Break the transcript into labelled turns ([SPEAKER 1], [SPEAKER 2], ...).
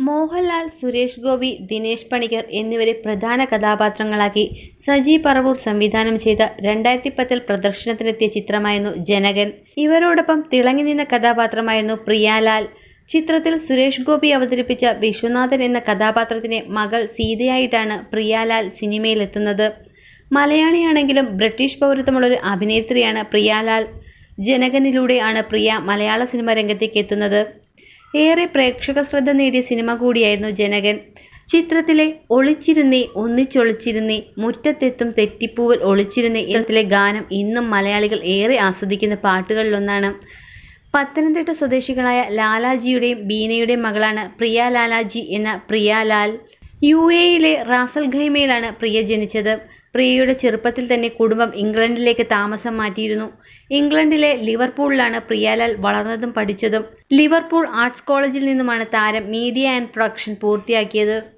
[SPEAKER 1] മോഹൻലാൽ സുരേഷ് ഗോപി ദിനേശ് പണിക്കർ എന്നിവരെ പ്രധാന കഥാപാത്രങ്ങളാക്കി സജി പറവൂർ സംവിധാനം ചെയ്ത രണ്ടായിരത്തി പത്തിൽ പ്രദർശനത്തിനെത്തിയ ചിത്രമായിരുന്നു ജനകൻ ഇവരോടൊപ്പം തിളങ്ങി നിന്ന കഥാപാത്രമായിരുന്നു പ്രിയാലാൽ ചിത്രത്തിൽ സുരേഷ് ഗോപി അവതരിപ്പിച്ച വിശ്വനാഥൻ എന്ന കഥാപാത്രത്തിൻ്റെ മകൾ സീതയായിട്ടാണ് പ്രിയാലാൽ സിനിമയിലെത്തുന്നത് മലയാളിയാണെങ്കിലും ബ്രിട്ടീഷ് പൗരത്വമുള്ളൊരു അഭിനേത്രിയാണ് പ്രിയാലാൽ ജനകനിലൂടെയാണ് പ്രിയ മലയാള സിനിമ രംഗത്തേക്ക് എത്തുന്നത് ഏറെ പ്രേക്ഷക ശ്രദ്ധ നേടിയ സിനിമ കൂടിയായിരുന്നു ജനകൻ ചിത്രത്തിലെ ഒളിച്ചിരുന്നേ ഒന്നിച്ചൊളിച്ചിരുന്നേ മുറ്റത്തെത്തും തെറ്റിപ്പൂവൽ ഒളിച്ചിരുന്നേ ചിത്രത്തിലെ ഗാനം ഇന്നും മലയാളികൾ ഏറെ ആസ്വദിക്കുന്ന പാട്ടുകളിലൊന്നാണ് പത്തനംതിട്ട സ്വദേശികളായ ലാലാജിയുടെയും ബീനയുടെയും മകളാണ് പ്രിയ ലാലാജി എന്ന പ്രിയ ലാൽ യു എയിലെ റാസൽ ഖൈമയിലാണ് പ്രിയ ജനിച്ചത് പ്രിയയുടെ ചെറുപ്പത്തിൽ തന്നെ കുടുംബം ഇംഗ്ലണ്ടിലേക്ക് താമസം മാറ്റിയിരുന്നു ഇംഗ്ലണ്ടിലെ ലിവർപൂളിലാണ് പ്രിയാലാൽ വളർന്നതും പഠിച്ചതും ലിവർപൂൾ ആർട്സ് കോളേജിൽ നിന്നുമാണ് താരം മീഡിയ ആൻഡ് പ്രൊഡക്ഷൻ പൂർത്തിയാക്കിയത്